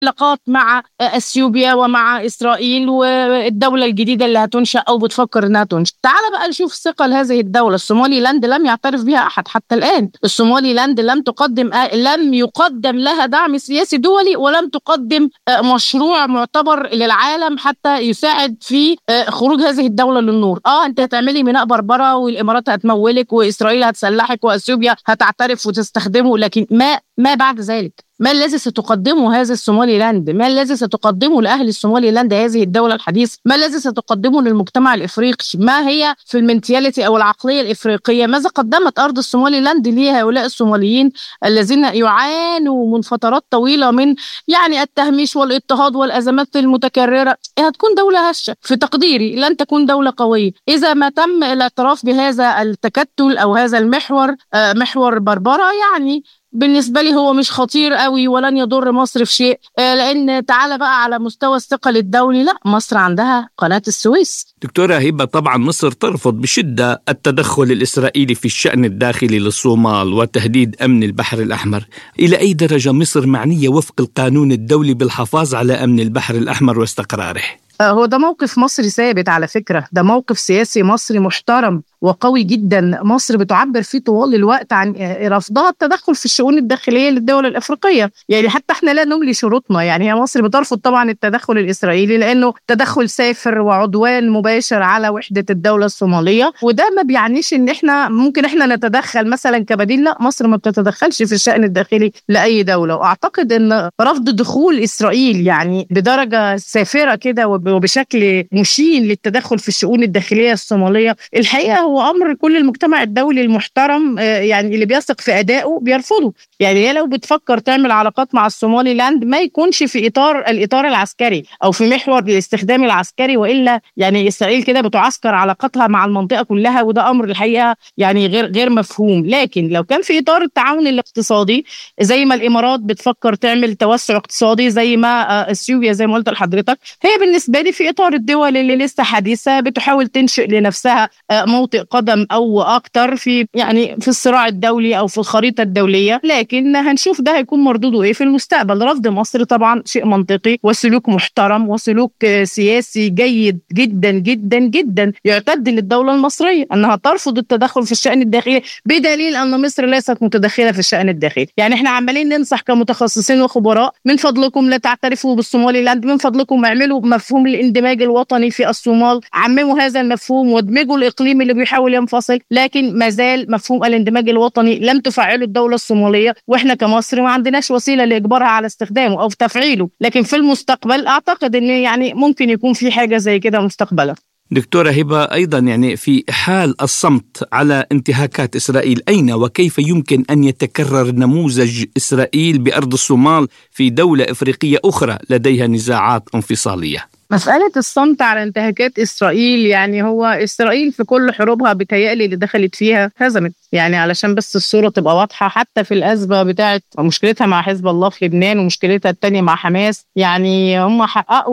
علاقات مع اثيوبيا ومع اسرائيل والدوله الجديده اللي هتنشا او بتفكر انها تنشا تعال بقى نشوف ثقه لهذه الدوله الصومالي لاند لم يعترف بها احد حتى الان الصومالي لاند لم تقدم لم يقدم لها دعم سياسي دولي ولم تقدم مشروع معتبر للعالم حتى يساعد في خروج هذه الدوله للنور اه انت هتعملي ميناء بربره والامارات هتمولك واسرائيل هتسلحك واثيوبيا هتعترف وتستخدمه لكن ما ما بعد ذلك ما الذي ستقدمه هذا الصومالي لاند ما الذي ستقدمه لأهل الصومالي لاند هذه الدولة الحديثة ما الذي ستقدمه للمجتمع الإفريقي ما هي في المنتياليتي أو العقلية الإفريقية ماذا قدمت أرض الصومالي لاند لهؤلاء الصوماليين الذين يعانوا من فترات طويلة من يعني التهميش والاضطهاد والأزمات المتكررة هتكون دولة هشة في تقديري لن تكون دولة قوية إذا ما تم الاعتراف بهذا التكتل أو هذا المحور محور بربرة يعني بالنسبة لي هو مش خطير قوي ولن يضر مصر في شيء لأن تعالى بقى على مستوى الثقل الدولي لا مصر عندها قناة السويس دكتورة هبة طبعا مصر ترفض بشدة التدخل الإسرائيلي في الشأن الداخلي للصومال وتهديد أمن البحر الأحمر إلى أي درجة مصر معنية وفق القانون الدولي بالحفاظ على أمن البحر الأحمر واستقراره؟ هو ده موقف مصري ثابت على فكرة ده موقف سياسي مصري محترم وقوي جدا مصر بتعبر فيه طوال الوقت عن رفضها التدخل في الشؤون الداخليه للدول الافريقيه يعني حتى احنا لا نملي شروطنا يعني هي مصر بترفض طبعا التدخل الاسرائيلي لانه تدخل سافر وعدوان مباشر على وحده الدوله الصوماليه وده ما بيعنيش ان احنا ممكن احنا نتدخل مثلا كبديل لا مصر ما بتتدخلش في الشان الداخلي لاي دوله واعتقد ان رفض دخول اسرائيل يعني بدرجه سافره كده وبشكل مشين للتدخل في الشؤون الداخليه الصوماليه الحقيقه هو امر كل المجتمع الدولي المحترم يعني اللي بيثق في ادائه بيرفضه يعني هي لو بتفكر تعمل علاقات مع الصومالي لاند ما يكونش في اطار الاطار العسكري او في محور الاستخدام العسكري والا يعني اسرائيل كده بتعسكر علاقاتها مع المنطقه كلها وده امر الحقيقه يعني غير غير مفهوم لكن لو كان في اطار التعاون الاقتصادي زي ما الامارات بتفكر تعمل توسع اقتصادي زي ما اثيوبيا زي ما قلت لحضرتك هي بالنسبه لي في اطار الدول اللي لسه حديثه بتحاول تنشئ لنفسها موطئ قدم او اكتر في يعني في الصراع الدولي او في الخريطه الدوليه لكن هنشوف ده هيكون مردوده ايه في المستقبل رفض مصر طبعا شيء منطقي وسلوك محترم وسلوك سياسي جيد جدا جدا جدا يعتد للدوله المصريه انها ترفض التدخل في الشان الداخلي بدليل ان مصر ليست متدخله في الشان الداخلي يعني احنا عمالين ننصح كمتخصصين وخبراء من فضلكم لا تعترفوا بالصومالي لاند من فضلكم اعملوا مفهوم الاندماج الوطني في الصومال عمموا هذا المفهوم وادمجوا الاقليم اللي بيحاول ينفصل لكن ما زال مفهوم الاندماج الوطني لم تفعله الدوله الصوماليه واحنا كمصر ما عندناش وسيله لاجبارها على استخدامه او تفعيله لكن في المستقبل اعتقد ان يعني ممكن يكون في حاجه زي كده مستقبلا دكتورة هبة أيضا يعني في حال الصمت على انتهاكات إسرائيل أين وكيف يمكن أن يتكرر نموذج إسرائيل بأرض الصومال في دولة إفريقية أخرى لديها نزاعات انفصالية مسألة الصمت على انتهاكات إسرائيل يعني هو إسرائيل في كل حروبها بتهيألي اللي دخلت فيها هزمت يعني علشان بس الصورة تبقى واضحة حتى في الأزمة بتاعت مشكلتها مع حزب الله في لبنان ومشكلتها التانية مع حماس يعني هم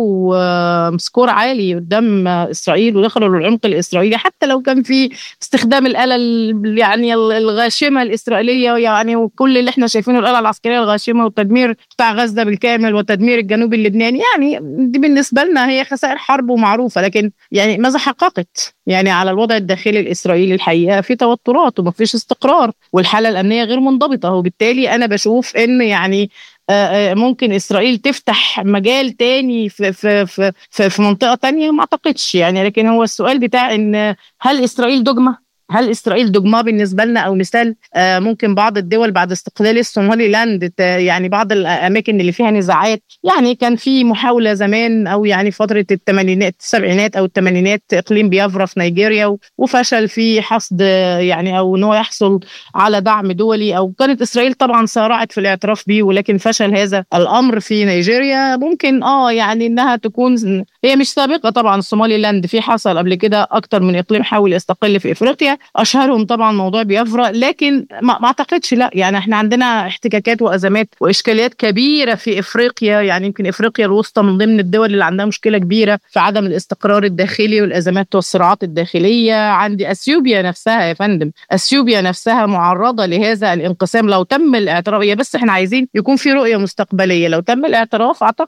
حققوا سكور عالي قدام إسرائيل ودخلوا للعمق الإسرائيلي حتى لو كان في استخدام الآلة يعني الغاشمة الإسرائيلية يعني وكل اللي احنا شايفينه الآلة العسكرية الغاشمة والتدمير بتاع غزة بالكامل وتدمير الجنوب اللبناني يعني دي بالنسبة لنا هي خسائر حرب ومعروفة لكن يعني ماذا حققت يعني على الوضع الداخلي الإسرائيلي الحقيقة في توترات وما فيش استقرار والحالة الأمنية غير منضبطة وبالتالي أنا بشوف إن يعني ممكن اسرائيل تفتح مجال تاني في في في في, في منطقه تانية ما اعتقدش يعني لكن هو السؤال بتاع ان هل اسرائيل دogma هل اسرائيل دجمه بالنسبه لنا او مثال آه ممكن بعض الدول بعد استقلال الصومالي لاند يعني بعض الاماكن اللي فيها نزاعات يعني كان في محاوله زمان او يعني فتره الثمانينات السبعينات او الثمانينات اقليم بيافرا في نيجيريا وفشل في حصد يعني او ان هو يحصل على دعم دولي او كانت اسرائيل طبعا سارعت في الاعتراف به ولكن فشل هذا الامر في نيجيريا ممكن اه يعني انها تكون هي مش سابقه طبعا الصومالي لاند في حصل قبل كده اكتر من اقليم حاول يستقل في افريقيا افريقيا اشهرهم طبعا موضوع بيافرا لكن ما اعتقدش لا يعني احنا عندنا احتكاكات وازمات واشكاليات كبيره في افريقيا يعني يمكن افريقيا الوسطى من ضمن الدول اللي عندها مشكله كبيره في عدم الاستقرار الداخلي والازمات والصراعات الداخليه عندي اثيوبيا نفسها يا فندم اثيوبيا نفسها معرضه لهذا الانقسام لو تم الاعتراف بس احنا عايزين يكون في رؤيه مستقبليه لو تم الاعتراف اعتقد